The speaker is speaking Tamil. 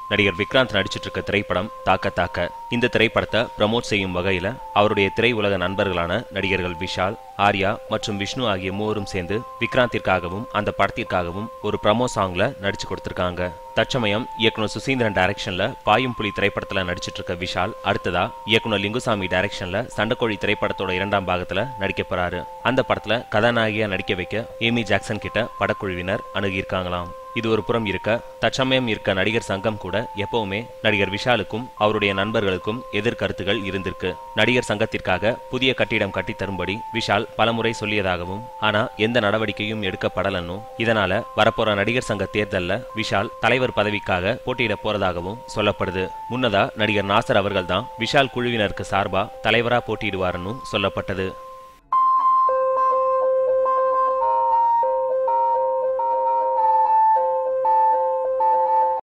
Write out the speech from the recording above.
நடிகர் விக்ராந்த் நடிச்சிட்டு இருக்க திரைப்படம் தாக்க தாக்க இந்த திரைப்படத்தை ப்ரமோட் செய்யும் வகையில அவருடைய திரையுலக நண்பர்களான நடிகர்கள் விஷால் ஆர்யா மற்றும் விஷ்ணு ஆகிய மூவரும் சேர்ந்து விக்ராந்திற்காகவும் அந்த படத்திற்காகவும் ஒரு ப்ரமோ சாங்ல நடிச்சு கொடுத்திருக்காங்க தற்சமயம் இயக்குனர் சுசீந்திரன் டைரக்ஷன்ல பாயும் புலி திரைப்படத்துல நடிச்சிட்டு இருக்க விஷால் அடுத்ததா இயக்குனர் லிங்குசாமி டைரக்ஷன்ல சண்டைக்கோழி திரைப்படத்தோட இரண்டாம் பாகத்துல நடிக்க போறாரு அந்த படத்துல கதாநாயகியா நடிக்க வைக்க ஏமி ஜாக்சன் கிட்ட படக்குழுவினர் அணுகியிருக்காங்களாம் இது ஒரு புறம் இருக்க தற்சமயம் இருக்க நடிகர் சங்கம் கூட எப்பவுமே நடிகர் விஷாலுக்கும் அவருடைய நண்பர்களுக்கும் எதிர்கருத்துகள் இருந்திருக்கு நடிகர் சங்கத்திற்காக புதிய கட்டிடம் கட்டி தரும்படி விஷால் பலமுறை சொல்லியதாகவும் ஆனா எந்த நடவடிக்கையும் எடுக்கப்படலன்னும் இதனால வரப்போற நடிகர் சங்க தேர்தல்ல விஷால் தலைவர் பதவிக்காக போட்டியிட போறதாகவும் சொல்லப்படுது முன்னதா நடிகர் நாசர் அவர்கள்தான் விஷால் குழுவினருக்கு சார்பா தலைவரா போட்டியிடுவாருன்னு சொல்லப்பட்டது